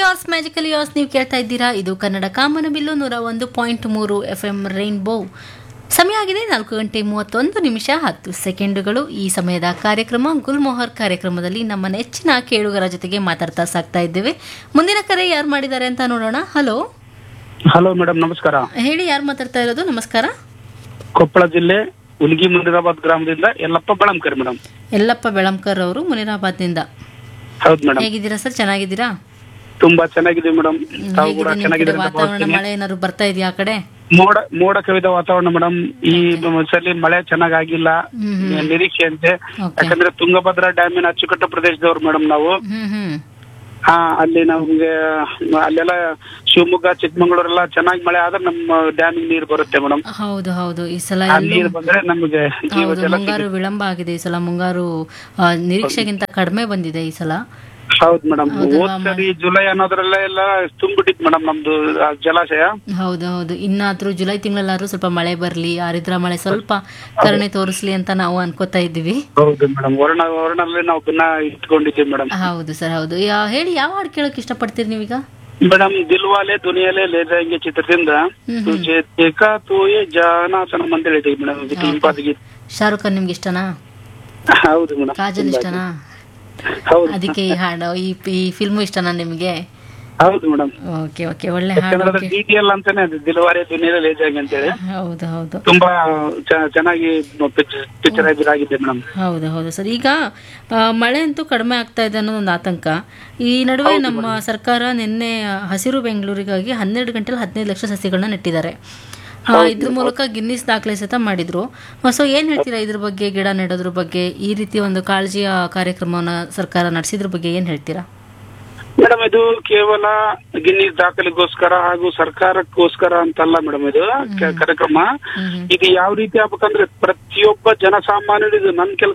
ಯಾರ್ಸ್ magical ಯಾರ್ಸ್ ನೀವು ಕೇಳ್ತಾ ಇದ್ದೀರಾ ಇದು ಕನ್ನಡ ಕಾಮನ ಬಿಲ್ಲು ನೂರ ಒಂದು ಪಾಯಿಂಟ್ ಮೂರು ಎಫ್ ಎಂ ರೈನ್ಬೋ ಸಮಯ ಆಗಿದೆ ನಾಲ್ಕು ಗಂಟೆ ಮೂವತ್ತೊಂದು ನಿಮಿಷ ಹತ್ತು ಸೆಕೆಂಡುಗಳು ಈ ಸಮಯದ ಕಾರ್ಯಕ್ರಮ ಗುಲ್ಮೋಹರ್ ಕಾರ್ಯಕ್ರಮದಲ್ಲಿ ನಮ್ಮ ನೆಚ್ಚಿನ ಕೇಳುಗರ ಜೊತೆಗೆ ಮಾತಾಡ್ತಾ ಸಾಕ್ತಾ ಇದ್ದೇವೆ ಮುಂದಿನ ಕರೆ ಯಾರು ಮಾಡಿದ್ದಾರೆ ಅಂತ ನೋಡೋಣ ಹಲೋ ಹಲೋ ಮೇಡಮ್ ನಮಸ್ಕಾರ ಹೇಳಿ ಯಾರು ಮಾತಾಡ್ತಾ ಇರೋದು ನಮಸ್ಕಾರ ಕೊಪ್ಪಳ ಜಿಲ್ಲೆ ಉಲ್ಗಿ ಮುನಿರಾಬಾದ್ ಗ್ರಾಮದಿಂದ ಯಲ್ಲಪ್ಪ ಬಳಂಕರ್ ಮೇಡಮ್ ಯಲ್ಲಪ್ಪ ಬೆಳಂಕರ್ ಅವರು ಮುನಿರಾಬಾದ್ನಿಂದ ಹೌದು ಮೇಡಮ್ ಹೇಗಿದ್ದೀರಾ ಸರ್ ಚೆನ್ನಾಗಿದ್ದೀರಾ ತುಂಬಾ ಚೆನ್ನಾಗಿದೆ ಮೇಡಮ್ ತಾವು ಕೂಡ ಹೇಗಿದೆ ನಿಮ್ ಕಡೆ ಚೆನ್ನಾಗಿದೆ ಅಂತ ವಾತಾವರಣ ಭಾವಿಸ್ತೀನಿ. ಮಳೆ ಏನಾದ್ರು ಬರ್ತಾ ಇದೆಯಾ ಆ ಕಡೆ ಮೋಡ ಮೋಡ ಕವಿದ ವಾತಾವರಣ ಮೇಡಮ್ ಈ ಸಲ ಮಳೆ ಚೆನ್ನಾಗಿಲ್ಲ ಹ್ಮ್ ಹ್ಮ್ ನಿರೀಕ್ಷೆ ಅಂತೆ ಓಕೆ ಯಾಕಂದ್ರೆ ತುಂಗಭದ್ರಾ ಡ್ಯಾಮಿನ ಅಚ್ಚುಕಟ್ಟು ಪ್ರದೇಶದವ್ರು ಮೇಡಮ್ ನಾವು ಹ್ಮ್ ಹ್ಮ್ ಹಾ ಅಲ್ಲಿ ನಮ್ಗೆ ಅಲ್ಲೆಲ್ಲ ಶಿವಮೊಗ್ಗ ಚಿಕ್ಕಮಂಗ್ಳೂರೆಲ್ಲ ಚೆನ್ನಾಗಿ ಮಳೆ ಆದ್ರೆ ನಮ್ಮ ಡ್ಯಾಮಿಗೆ ನೀರು ಬರುತ್ತೆ ಮೇಡಮ್ ಹೌದು ಹೌದು ಈ ಸಲ ಆ ಎಲ್ಲೂ ನೀರು ಬಂದ್ರೆ ನಮಗೆ ಜೀವ ಹೌದು ಜಲ ಮುಂಗಾರು ವಿಳಂಬ ಆಗಿದೆ ಈ ಸಲ ಮುಂಗಾರು ಆ, ನಿರೀಕ್ಷೆಗಿಂತ ಕಡಿಮೆ ಬಂದಿದೆ ಈ ಸಲ ಹೌದು ಮೇಡಮ್ ಹೌದಲ್ವಾ ಹೋದ್ ಸರಿ ಜುಲೈ ಅನ್ನೋದ್ರಲ್ಲ ಎಲ್ಲ ತುಂಬಿಟ್ಟಿತ್ತು ಮೇಡಮ್ ನಮ್ದು ಆ ಜಲಾಶಯ ಹೌದು ಹೌದು ಇನ್ನಾದ್ರೂ ಜುಲೈ ತಿಂಗಳಲ್ಲಾದ್ರೂ ಸ್ವಲ್ಪ ಮಳೆ ಬರ್ಲಿ ಆರಿದ್ರ ಮಳೆ ಸ್ವಲ್ಪ ಕರುಣೆ ತೋರಿಸ್ಲಿ ಅಂತ ನಾವು ಅನ್ಕೋತಾ ಇದ್ದೀವಿ ಹೌದು ಮೇಡಮ್ ವರ್ಣ ವರ್ಣಲ್ಲಿ ನಾವು ಭಿನ್ನ ಇಟ್ಕೊಂಡಿದ್ದೀವಿ ಮೇಡಮ್ ಹೌದು ಸರ್ ಹೌದು ಯಾ- ಹೇಳಿ ಯಾವ ಹಾಡು ಕೇಳೋಕೆ ಇಷ್ಟಪಡ್ತೀರಿ ನೀವೀಗ ಮೇಡಮ್ ದಿಲ್ವಾಲೆ ದುನಿಯಾಲೆ ಲೇ ಜಾಯಂಗೆ ಚಿತ್ರದಿಂದ ಹ್ಮ್ ಹ್ಮ್. ತುಜೆ ದೇಖಾ ತೋ ಯೇ ಜಾನಾ ಸನಮ್ ಅಂತ ಹೇಳಿದ್ದೀವಿ ಮೇಡಮ್ ಇದಕ್ಕೆ ಇಂಪಾದ ಗೀತೆ ಶಾರುಖ್ ಖಾನ್ ನಿಮ್ಗೆ ಇಷ್ಟನಾ ಹೌದು ಮೇಡಮ್ ಕಾಜಲ್ ಇಷ್ಟನಾ ಹೌದು ಅದಕ್ಕೆ ಈ ಹಾಡು ಈ ಈ ಫಿಲ್ಮು ಇಷ್ಟನಾ ನಿಮಗೆ ಹೌದು ಮೇಡಮ್ ಓಕೆ ಓಕೆ ಒಳ್ಳೆ ಹಾಡು ಯಾಕಂದ್ರೆ ಅದು ಓಕೆ ಡಿ ಟಿ ಎಲ್ ಅಂತಾನೆ ಅದು ದಿಲ್ವಾಲೆ ದುನಿಯಾಲೆ ಲೇ ಜಾಯಂಗೆ ಅಂತೇಳಿ ಹೌದು ಹೌದು ತುಂಬಾ ಚ- ಚೆನ್ನಾಗಿ ಪಿಕ್ಚರೈಸ್ ಆಗಿದೆ ಮೇಡಮ್ ಹೌದು ಹೌದು ಸರ್ ಈಗ ಆ, ಮಳೆ ಅಂತೂ ಕಡಿಮೆ ಆಗ್ತಾ ಇದೆ ಅನ್ನೋ ಒಂದು ಆತಂಕ ಈ ನಡುವೆ ನಮ್ಮ ಸರ್ಕಾರ ನಿನ್ನೆ ಹಸಿರು ಬೆಂಗಳೂರಿಗಾಗಿ ಹನ್ನೆರಡು ಗಂಟೆಲಿ ಹದಿನೈದು ಲಕ್ಷ ಸಸಿಗಳನ್ನ ನೆಟ್ಟಿದ್ದಾರೆ ಆ, ಇದ್ರ ಮೂಲಕ ಗಿನ್ನಿಸ್ ದಾಖಲೆ ಸಹಿತ ಮಾಡಿದ್ರು ಸೊ ಏನ್ ಹೇಳ್ತೀರಾ ಇದ್ರ ಬಗ್ಗೆ ಗಿಡ ನೆಡೋದ್ರ ಬಗ್ಗೆ ಈ ರೀತಿ ಒಂದು ಕಾಳಜಿಯ ಕಾರ್ಯಕ್ರಮವನ್ನ ಸರ್ಕಾರ ನಡೆಸಿದ್ರ ಬಗ್ಗೆ ಏನ್ ಹೇಳ್ತೀರಾ ಮೇಡಮ್ ಇದು ಕೇವಲ ಗಿನ್ನಿಸ್ ದಾಖಲೆಗೋಸ್ಕರ ಹಾಗೂ ಸರ್ಕಾರಕ್ಕೋಸ್ಕರ ಅಂತಲ್ಲ ಮೇಡಮ್ ಇದು ಕ- ಕಾರ್ಯಕ್ರಮ ಹ್ಮ್ ಹ್ಮ್. ಇದು ಯಾವ ರೀತಿ ಆಗ್ಬೇಕಂದ್ರೆ ಪ್ರತಿಯೊಬ್ಬ ಜನಸಾಮಾನ್ಯರು ಇದು ನನ್ ಕೆಲಸ